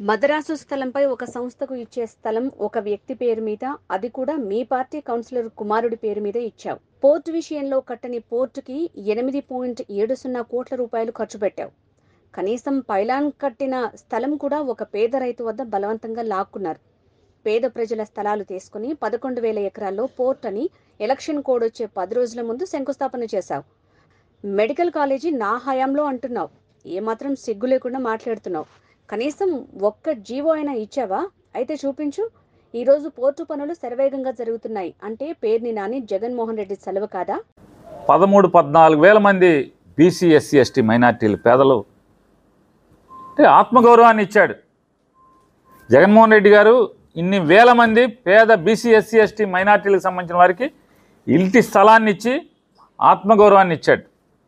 మదరాసు స్థలంపై ఒక సంస్థకు ఇచ్చే స్థలం ఒక వ్యక్తి పేరు మీద అది కూడా మీ పార్టీ కౌన్సిలర్ కుమారుడి పేరు మీద ఇచ్చావు పోర్టు విషయంలో కట్టని పోర్టుకి ఎనిమిది పాయింట్ ఏడు సున్నా కోట్ల రూపాయలు ఖర్చు పెట్టావు కనీసం పైలాన్ కట్టిన స్థలం కూడా ఒక పేద రైతు వద్ద బలవంతంగా లాక్కున్నారు పేద ప్రజల స్థలాలు తీసుకుని పదకొండు వేల ఎకరాల్లో పోర్ట్ అని ఎలక్షన్ కోడ్ వచ్చే పది రోజుల ముందు శంకుస్థాపన చేశావు మెడికల్ కాలేజీ నా హయాంలో అంటున్నావు ఏమాత్రం సిగ్గు లేకుండా మాట్లాడుతున్నావు కనీసం ఒక్క జీవో అయినా ఇచ్చావా అయితే చూపించు ఈరోజు పోర్టు పనులు శరవేగంగా జరుగుతున్నాయి అంటే పేర్ని నాని జగన్మోహన్ రెడ్డి సెలవు కాదా పదమూడు పద్నాలుగు వేల మంది బీసీ ఎస్సీ ఎస్టీ మైనార్టీలు పేదలు అంటే ఆత్మగౌరవాన్ని ఇచ్చాడు జగన్మోహన్ రెడ్డి గారు ఇన్ని వేల మంది పేద బీసీ ఎస్సీ ఎస్టీ మైనార్టీలకు సంబంధించిన వారికి ఇంటి స్థలాన్ని ఇచ్చి ఆత్మగౌరవాన్ని ఇచ్చాడు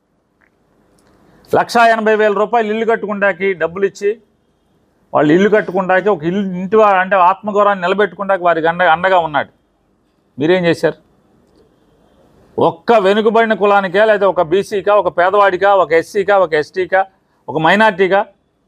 లక్షా ఎనభై వేల రూపాయలు ఇల్లు కట్టుకుంటాకి డబ్బులు ఇచ్చి వాళ్ళు ఇల్లు కట్టుకుంటాకి ఒక ఇల్లు ఇంటి వా- అంటే ఆత్మగౌరవాన్ని నిలబెట్టుకుంటాకి వారికి అండ అండగా ఉన్నాడు మీరేం చేశారు ఒక్క వెనుకబడిన కులానికా లేదా ఒక బీసీకా ఒక పేదవాడికా ఒక ఎస్సీకా ఒక ఎస్టీకా ఒక మైనార్టీకా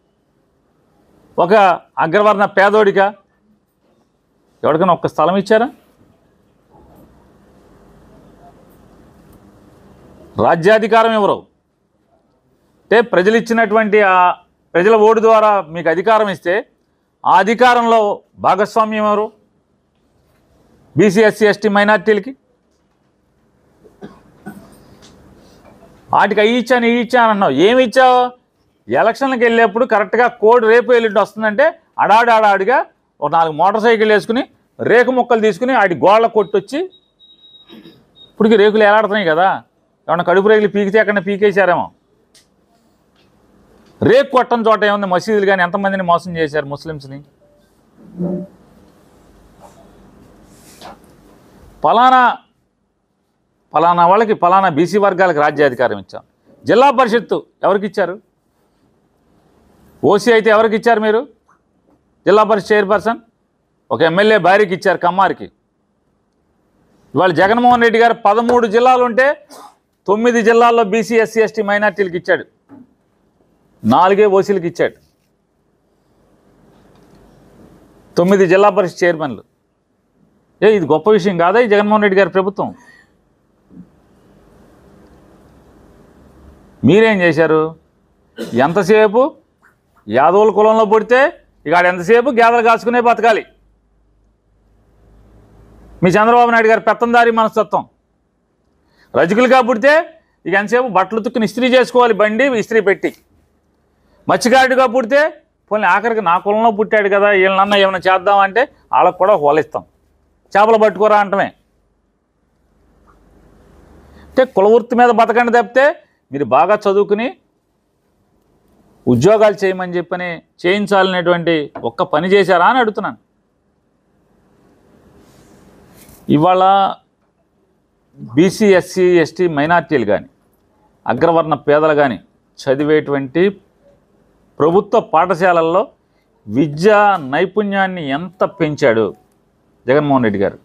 ఒక అగ్రవర్ణ పేదోడికా ఎవరికైనా ఒక్క స్థలం ఇచ్చారా రాజ్యాధికారం ఎవరు అంటే ప్రజలు ఇచ్చినటువంటి ఆ ప్రజల ఓటు ద్వారా మీకు అధికారం ఇస్తే ఆ అధికారంలో భాగస్వామ్యం ఎవరు బీసీ ఎస్సీ ఎస్టీ మైనార్టీలకి వాటికి అవి ఇచ్చాను ఇవి ఇచ్చాను అన్నావు ఏమి ఇచ్చావు ఎలక్షన్లకు వెళ్ళేప్పుడు కరెక్ట్గా కోడ్ రేపు ఎల్లుండి వస్తుందంటే అడాడు అడాడిగా ఒక నాలుగు మోటార్ సైకిల్ వేసుకుని రేకు ముక్కలు తీసుకుని వాటి గోళ్ళ కొట్టొచ్చి ఇప్పటికి రేకులు ఎలాడుతున్నాయి కదా ఏమన్నా కడుపు రేకులు పీకితే ఎక్కడ పీకేశారేమో రేకు కొట్టని చోట ఏముంది మసీదులు కానీ ఎంతమందిని మోసం చేశారు ముస్లిమ్స్ని ఫలానా ఫలానా వాళ్ళకి ఫలానా బీసీ వర్గాలకు రాజ్యాధికారం ఇచ్చాం జిల్లా పరిషత్తు ఎవరికి ఇచ్చారు ఓసీ అయితే ఎవరికి ఇచ్చారు మీరు జిల్లా పరిషత్ చైర్పర్సన్ ఒక ఎమ్మెల్యే భార్యకి ఇచ్చారు కమ్మారికి ఇవాళ జగన్మోహన్ రెడ్డి గారు పదమూడు జిల్లాలు ఉంటే తొమ్మిది జిల్లాల్లో బీసీ ఎస్సీ ఎస్టీ మైనార్టీలకు ఇచ్చాడు నాలుగే ఓసీలకు ఇచ్చాడు తొమ్మిది జిల్లా పరిషత్ చైర్మన్లు ఏ ఇది గొప్ప విషయం కాదా ఈ జగన్మోహన్ రెడ్డి గారి ప్రభుత్వం మీరేం చేశారు ఎంతసేపు యాదవుల కులంలో పుడితే ఇక ఆడు ఎంతసేపు గేదలు కాసుకునే బతకాలి మీ చంద్రబాబు నాయుడు గారి పెత్తందారి మనస్తత్వం రజకులుగా పుడితే ఇక ఎంతసేపు బట్టలు తుక్కుని ఇస్త్రీ చేసుకోవాలి బండి ఇస్త్రీ పెట్టి మత్స్యకారుడిగా పుడితే పోనీ ఆఖరికి నా కులంలో పుట్టాడు కదా వీళ్ళనన్నా ఏమైనా చేద్దామంటే వాళ్ళకు కూడా హోలిస్తాం చేపలు పట్టుకోరా అంటమే అంటే కులవృత్తి మీద బతకండి తప్పితే మీరు బాగా చదువుకుని ఉద్యోగాలు చేయమని చెప్పని చేయించాలనేటువంటి ఒక్క పని చేశారా అని అడుగుతున్నాను ఇవాళ బీసీ ఎస్సీ ఎస్టీ మైనార్టీలు కానీ అగ్రవర్ణ పేదలు కానీ చదివేటువంటి ప్రభుత్వ పాఠశాలల్లో విద్యా నైపుణ్యాన్ని ఎంత పెంచాడు జగన్మోహన్ రెడ్డి గారు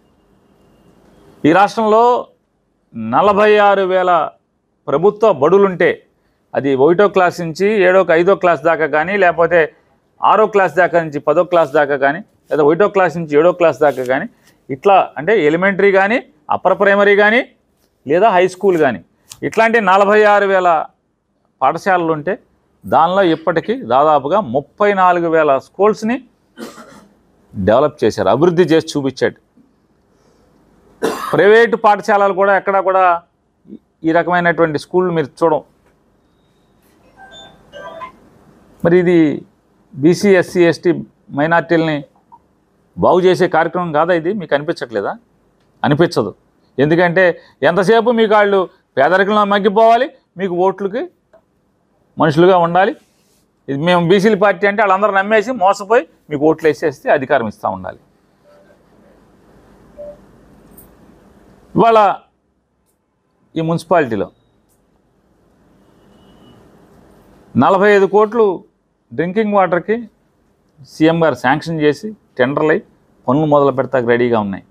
ఈ రాష్ట్రంలో నలభై ఆరు వేల ప్రభుత్వ బడులుంటే అది ఒకటో క్లాస్ నుంచి ఏడో ఐదో క్లాస్ దాకా కానీ లేకపోతే ఆరో క్లాస్ దాకా నుంచి పదో క్లాస్ దాకా కానీ లేదా ఒకటో క్లాస్ నుంచి ఏడో క్లాస్ దాకా కానీ ఇట్లా అంటే ఎలిమెంటరీ కానీ అప్పర్ ప్రైమరీ కానీ లేదా హై స్కూల్ కానీ ఇట్లాంటి నలభై ఆరు వేల పాఠశాలలు ఉంటే దానిలో ఇప్పటికీ దాదాపుగా ముప్పై నాలుగు వేల స్కూల్స్ని డెవలప్ చేశారు అభివృద్ధి చేసి చూపించాడు ప్రైవేటు పాఠశాలలు కూడా ఎక్కడా కూడా ఈ రకమైనటువంటి స్కూళ్ళు మీరు చూడం మరి ఇది బీసీ ఎస్సీ ఎస్టీ మైనార్టీలని బాగు చేసే కార్యక్రమం కాదా ఇది మీకు అనిపించట్లేదా అనిపించదు ఎందుకంటే ఎంతసేపు మీకు వాళ్ళు పేదరికంలో మగ్గిపోవాలి మీకు ఓట్లకి మనుషులుగా ఉండాలి ఇది మేము బీసీల పార్టీ అంటే వాళ్ళందరూ నమ్మేసి మోసపోయి మీకు ఓట్లు వేసేస్తే అధికారం ఇస్తూ ఉండాలి ఇవాళ ఈ మున్సిపాలిటీలో నలభై ఐదు కోట్లు డ్రింకింగ్ వాటర్కి సీఎం గారు శాంక్షన్ చేసి టెండర్లు అయి పనులు మొదలు పెడతాకి రెడీగా ఉన్నాయి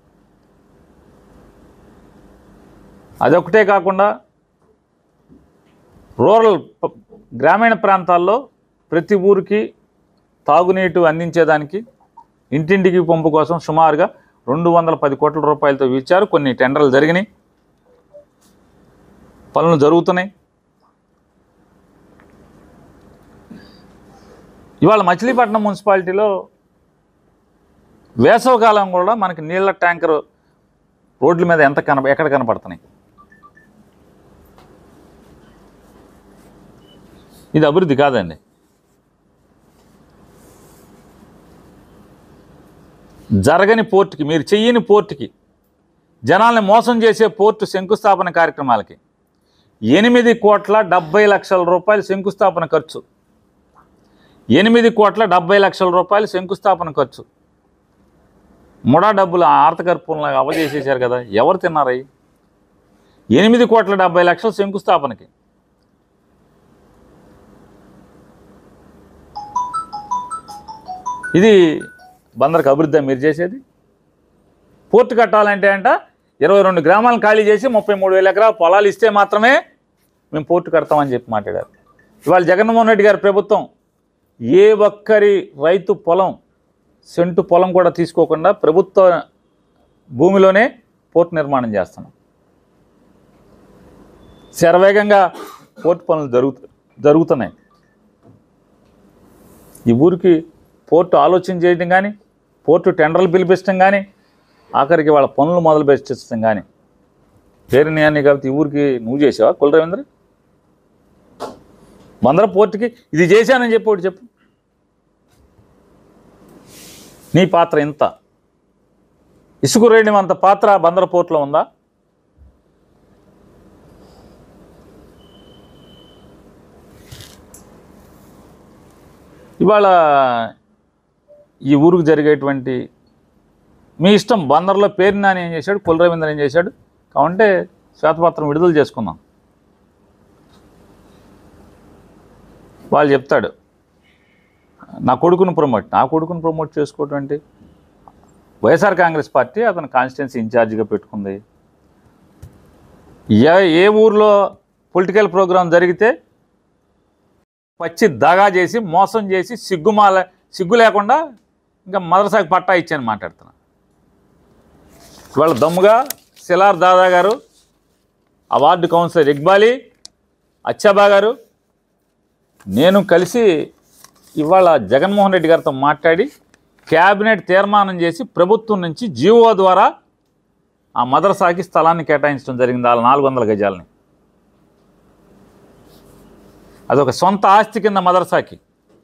అదొకటే కాకుండా రూరల్ ప- గ్రామీణ ప్రాంతాల్లో ప్రతి ఊరికి తాగునీటి అందించేదానికి ఇంటింటికి పంపు కోసం సుమారుగా రెండు వందల పది కోట్ల రూపాయలతో ఇచ్చారు కొన్ని టెండర్లు జరిగినాయి పనులు జరుగుతున్నాయి ఇవాళ మచిలీపట్నం మున్సిపాలిటీలో వేసవకాలం కూడా మనకి నీళ్ళ ట్యాంకర్ రోడ్ల మీద ఎంత కన ఎక్కడ కనపడుతున్నాయి ఇది అభివృద్ధి కాదండి జరగని పోర్టుకి మీరు చెయ్యని పోర్టుకి జనాల్ని మోసం చేసే పోర్టు శంకుస్థాపన కార్యక్రమాలకి ఎనిమిది కోట్ల డెబ్బై లక్షల రూపాయలు శంకుస్థాపన ఖర్చు ఎనిమిది కోట్ల డెబ్బై లక్షల రూపాయలు శంకుస్థాపన ఖర్చు ముడా డబ్బులు ఆర్తకర్పూరంలో అవజేసేసారు కదా ఎవరు తిన్నారయ్యి ఎనిమిది కోట్ల డెబ్బై లక్షల శంకుస్థాపనకి ఇది బందరికి అభివృద్ధి మీరు చేసేది పోర్టు కట్టాలంటే అంట ఇరవై రెండు గ్రామాలను ఖాళీ చేసి ముప్పై మూడు వేల ఎకరాల పొలాలు ఇస్తే మాత్రమే మేము పోర్టు కడతామని చెప్పి మాట్లాడారు ఇవాళ జగన్మోహన్ రెడ్డి గారి ప్రభుత్వం ఏ ఒక్కరి రైతు పొలం సెంటు పొలం కూడా తీసుకోకుండా ప్రభుత్వ భూమిలోనే పోర్టు నిర్మాణం చేస్తున్నాం శరవేగంగా పోర్టు పనులు జరుగుతు జరుగుతున్నాయి ఈ ఊరికి పోర్టు ఆలోచన చేయడం కానీ పోర్టు టెండర్లు పిలిపించడం కానీ ఆఖరికి వాళ్ళ పనులు మొదలు పెట్టించడం కానీ పేరు నేను కాబట్టి ఈ ఊరికి నువ్వు చేసావా కుల రవీంద్ర బందర పోర్టుకి ఇది చేశానని చెప్పి ఒకటి చెప్పు నీ పాత్ర ఇంత ఇసుక రేయడం అంత పాత్ర బందర పోర్టులో ఉందా ఇవాళ ఈ ఊరికి జరిగేటువంటి మీ ఇష్టం బందర్లో పేరు నాని ఏం చేశాడు కుల రవీంద్ర ఏం చేశాడు కావంటే శ్వేతపత్రం విడుదల చేసుకుందాం వాళ్ళు చెప్తాడు నా కొడుకును ప్రమోట్ నా కొడుకును ప్రమోట్ చేసుకోవటం అంటే వైఎస్ఆర్ కాంగ్రెస్ పార్టీ అతను కాన్స్టిట్యున్సీ ఇన్ఛార్జిగా పెట్టుకుంది ఏ ఏ ఊర్లో పొలిటికల్ ప్రోగ్రాం జరిగితే పచ్చి దగా చేసి మోసం చేసి సిగ్గుమాల సిగ్గు లేకుండా ఇంకా మదరసాకి పట్టా ఇచ్చాను మాట్లాడుతున్నా ఇవాళ దమ్ముగా సిలార్ దాదా గారు అవార్డు కౌన్సిలర్ ఇక్బాలి అచ్చాబా గారు నేను కలిసి ఇవాళ జగన్మోహన్ రెడ్డి గారితో మాట్లాడి క్యాబినెట్ తీర్మానం చేసి ప్రభుత్వం నుంచి జీవో ద్వారా ఆ మదరసాకి స్థలాన్ని కేటాయించడం జరిగింది వాళ్ళ నాలుగు వందల గజాలని అదొక సొంత ఆస్తి కింద మదరసాకి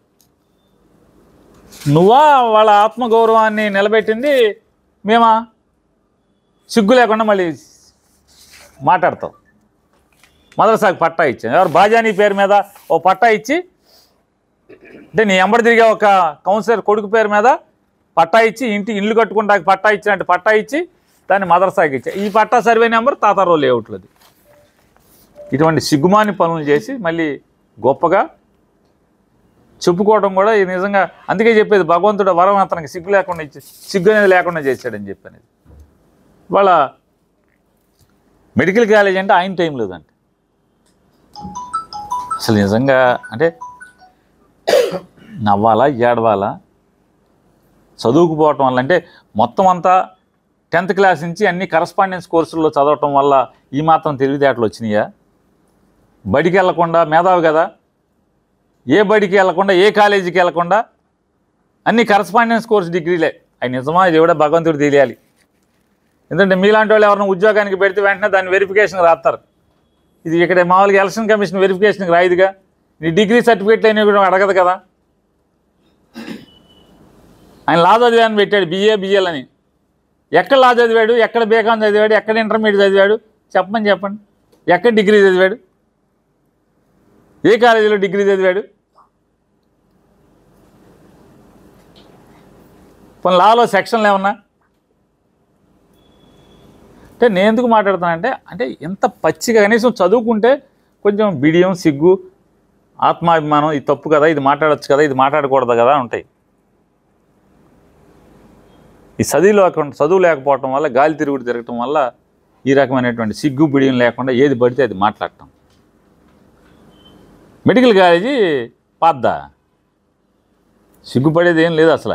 నువ్వా వాళ్ళ ఆత్మగౌరవాన్ని నిలబెట్టింది మేమా సిగ్గు లేకుండా మళ్ళీ మాట్లాడతావు మదరసాకి పట్టా ఇచ్చాను ఎవరు బాజానీ పేరు మీద ఓ పట్టా ఇచ్చి అంటే నీ ఎంబడి తిరిగే ఒక కౌన్సిలర్ కొడుకు పేరు మీద పట్టా ఇచ్చి ఇంటి ఇల్లు కట్టుకుంటాకి పట్టా ఇచ్చినట్టు పట్టా ఇచ్చి దాన్ని మదరసాకి ఇచ్చా ఈ పట్టా సర్వే నెంబర్ తాతారో లేఅవుట్లది ఇటువంటి సిగ్గుమాని పనులు చేసి మళ్ళీ గొప్పగా చెప్పుకోవడం కూడా ఇది నిజంగా అందుకే చెప్పేది భగవంతుడు వరం అతనికి సిగ్గు లేకుండా ఇచ్చి సిగ్గు అనేది లేకుండా చేశాడని చెప్పాను వాళ్ళ మెడికల్ కాలేజ్ అంటే ఆయన టైం లేదంటే అసలు నిజంగా అంటే నవ్వాలా ఏడవాలా చదువుకుపోవటం వల్ల అంటే మొత్తం అంతా టెన్త్ క్లాస్ నుంచి అన్ని కరస్పాండెన్స్ కోర్సుల్లో చదవటం వల్ల ఈ మాత్రం తెలివితేటలు వచ్చినాయా బడికి వెళ్లకుండా మేధావి కదా ఏ బడికి వెళ్లకుండా ఏ కాలేజీకి వెళ్లకుండా అన్ని కరస్పాండెన్స్ కోర్స్ డిగ్రీలే అవి నిజమా ఇది కూడా భగవంతుడు తెలియాలి ఎందుకంటే మీలాంటి వాళ్ళు ఎవరైనా ఉద్యోగానికి పెడితే వెంటనే దాన్ని వెరిఫికేషన్ రాస్తారు ఇది ఇక్కడ మామూలుగా ఎలక్షన్ కమిషన్ వెరిఫికేషన్కి రాయిదిగా నీ డిగ్రీ సర్టిఫికేట్లు అయినా కూడా అడగదు కదా ఆయన లా చదివాని పెట్టాడు బిఏ బిఎల్ అని ఎక్కడ లా చదివాడు ఎక్కడ బీకాం చదివాడు ఎక్కడ ఇంటర్మీడియట్ చదివాడు చెప్పమని చెప్పండి ఎక్కడ డిగ్రీ చదివాడు ఏ కాలేజీలో డిగ్రీ చదివాడు కొన్ని లాలో సెక్షన్లు ఏమన్నా అంటే నేను ఎందుకు మాట్లాడుతానంటే అంటే ఎంత పచ్చిగా కనీసం చదువుకుంటే కొంచెం బిడియం సిగ్గు ఆత్మాభిమానం ఇది తప్పు కదా ఇది మాట్లాడొచ్చు కదా ఇది మాట్లాడకూడదు కదా ఉంటాయి ఈ చదువు లేకుండా చదువు లేకపోవటం వల్ల గాలి తిరుగుడు తిరగటం వల్ల ఈ రకమైనటువంటి సిగ్గు బిడియం లేకుండా ఏది పడితే అది మాట్లాడటం మెడికల్ కాలేజీ పాద్దా సిగ్గుపడేది ఏం లేదు అసలు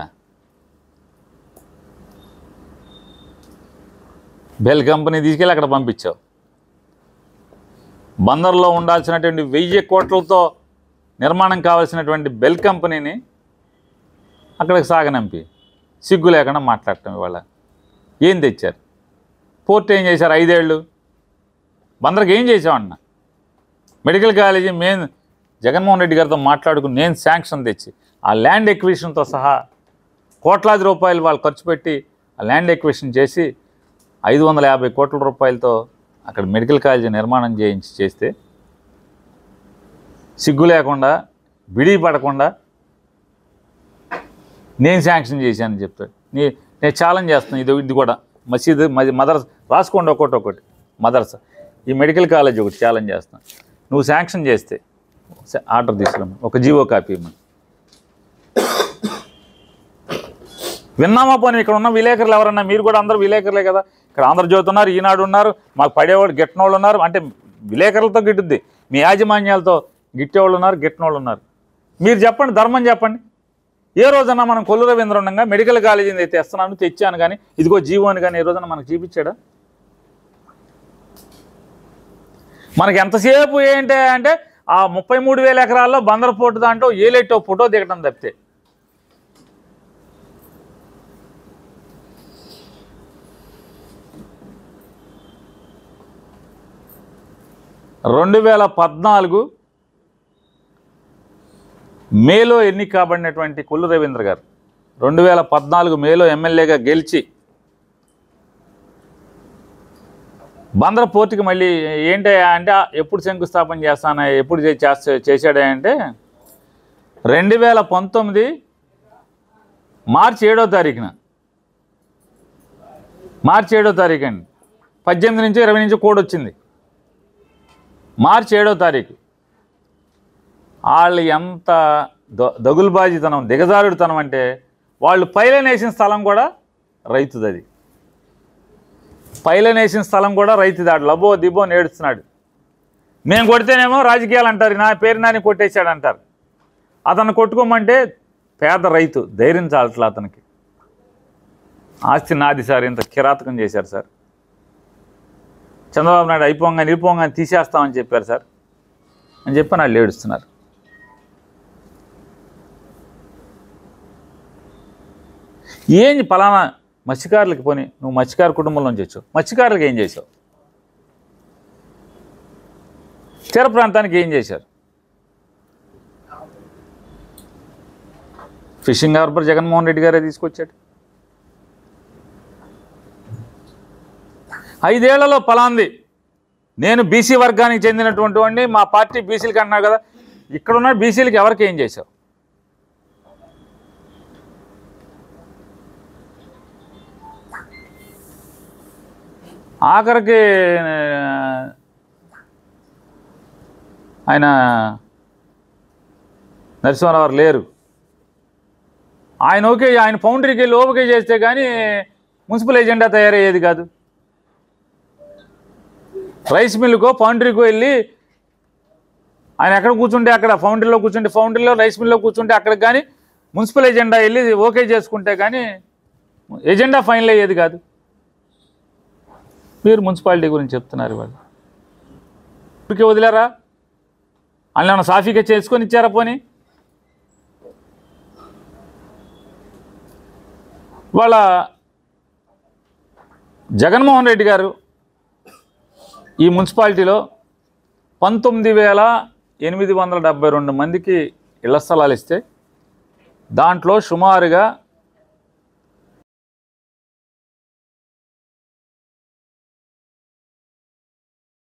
బెల్ కంపెనీ తీసుకెళ్ళి అక్కడ పంపించావు బందర్లో ఉండాల్సినటువంటి వెయ్యి కోట్లతో నిర్మాణం కావాల్సినటువంటి బెల్ కంపెనీని అక్కడికి సాగనంపి సిగ్గు లేకుండా మాట్లాడటం ఇవాళ ఏం తెచ్చారు పోర్ట్ ఏం చేశారు ఐదేళ్ళు బందర్కి ఏం చేసామన్న మెడికల్ కాలేజీ మేము జగన్మోహన్ రెడ్డి గారితో మాట్లాడుకుని నేను శాంక్షన్ తెచ్చి ఆ ల్యాండ్ ఎక్విషన్తో సహా కోట్లాది రూపాయలు వాళ్ళు ఖర్చు పెట్టి ఆ ల్యాండ్ ఎక్విషన్ చేసి ఐదు వందల యాభై కోట్ల రూపాయలతో అక్కడ మెడికల్ కాలేజీ నిర్మాణం చేయించి చేస్తే సిగ్గు లేకుండా బిడి పడకుండా నేను శాంక్షన్ చేశానని చెప్తాడు నీ నేను ఛాలెంజ్ చేస్తున్నాను ఇది ఇది కూడా మసీదు మది మదర్స్ రాసుకోండి ఒకటి ఒకటి మదర్స్ ఈ మెడికల్ కాలేజ్ ఒకటి ఛాలెంజ్ చేస్తున్నాను నువ్వు శాంక్షన్ చేస్తే స- ఆర్డర్ తీసుకురాము ఒక జీవో కాపీ ఇవ్వమని విన్నామా పోనీ ఇక్కడ ఉన్న విలేకరులు ఎవరన్నా మీరు కూడా అందరూ విలేకరులే కదా ఇక్కడ ఆంధ్రజ్యోతి ఉన్నారు ఈనాడు ఉన్నారు మాకు పడేవాడు గిట్టనోళ్ళు ఉన్నారు అంటే విలేకరులతో గిట్టుద్ది మీ యాజమాన్యాలతో గిట్టేవాళ్ళు ఉన్నారు గిట్టనోళ్ళు ఉన్నారు మీరు చెప్పండి ధర్మం చెప్పండి ఏ రోజన్నా మనం కొల్లు రవీంద్ర ఉండగా మెడికల్ కాలేజీని అయితే తెస్తున్నాను తెచ్చాను కానీ ఇదిగో జీవో అని కానీ ఏ రోజున మనకు చూపించాడా మనకి ఎంతసేపు ఏంటి అంటే ఆ ముప్పై మూడు వేల ఎకరాల్లో బందర్ పోర్టు దాంట్లో ఏలేటో ఫోటో దిగటం తప్పితే రెండు వేల పద్నాలుగు మేలో ఎన్నిక కాబడినటువంటి కొల్లు రవీంద్ర గారు రెండు వేల పద్నాలుగు మేలో ఎమ్మెల్యేగా గెలిచి బందర పోర్టుకి మళ్ళీ ఏంటి అంటే ఎప్పుడు శంకుస్థాపన చేస్తానా ఎప్పుడు చే- చేస్తా- చేశాడా అంటే రెండు వేల పంతొమ్మిది మార్చి ఏడో తారీఖున మార్చి ఏడో తారీఖు అండి పద్దెనిమిది నుంచి ఇరవై నుంచి కోడ్ వచ్చింది మార్చి ఏడో తారీఖు వాళ్ళు ఎంత ద దగులుబాజీతనం దిగజారుడుతనం అంటే వాళ్ళు పైలన్ వేసిన స్థలం కూడా రైతుది అది పైలన్ వేసిన స్థలం కూడా రైతుది ఆడు లబో దిబో నేడుస్తున్నాడు మేము కొడితేనేమో రాజకీయాలు అంటారు నా పేరు నాని కొట్టేశాడు అంటారు అతను కొట్టుకోమంటే పేద రైతు ధైర్యం చాలట్లా అతనికి ఆస్తి నాది సార్ ఇంత కిరాతకం చేశారు సార్ చంద్రబాబు నాయుడు అయిపోగా నిలిపోగా తీసేస్తామని చెప్పారు సార్ అని చెప్పి వాళ్ళు ఏడుస్తున్నారు ఏం పలానా మత్స్యకారులకి పోని నువ్వు మత్స్యకార కుటుంబంలో నుంచి వచ్చావు మత్స్యకారులకి ఏం చేసావు తీర ప్రాంతానికి ఏం చేశారు ఫిషింగ్ హార్బర్ జగన్మోహన్ రెడ్డి గారే తీసుకొచ్చాడు ఐదేళ్లలో పలాంది నేను బీసీ వర్గానికి చెందినటువంటి వాడిని మా పార్టీ బీసీలకి అన్నారు కదా ఇక్కడున్న బీసీలకి ఎవరికి ఏం చేశావు ఆఖరికి ఆ, ఆయన నరసింహారావు గారు లేరు ఆయన ఓకే ఆయన ఫౌండరీకి వెళ్ళి ఓకే చేస్తే కానీ మున్సిపల్ ఎజెండా తయారయ్యేది కాదు రైస్ మిల్లుకో ఫౌండరీకో వెళ్ళి ఆయన ఎక్కడ కూర్చుంటే అక్కడ ఫౌండరీలో కూర్చుంటే ఫౌండరీలో రైస్ మిల్లో కూర్చుంటే అక్కడికి కానీ మున్సిపల్ ఎజెండా వెళ్ళి ఓకే చేసుకుంటే కానీ ఎజెండా ఫైనల్ అయ్యేది కాదు మీరు మున్సిపాలిటీ గురించి చెప్తున్నారు వాళ్ళు ఊరికే వదిలేరా వాళ్ళు ఏమైనా సాఫీగా చేసుకొని ఇచ్చారా పోనీ వాళ్ళ జగన్మోహన్ రెడ్డి గారు ఈ మున్సిపాలిటీలో పంతొమ్మిది వేల ఎనిమిది వందల డెబ్బై రెండు మందికి ఇళ్ల స్థలాలు ఇస్తే దాంట్లో సుమారుగా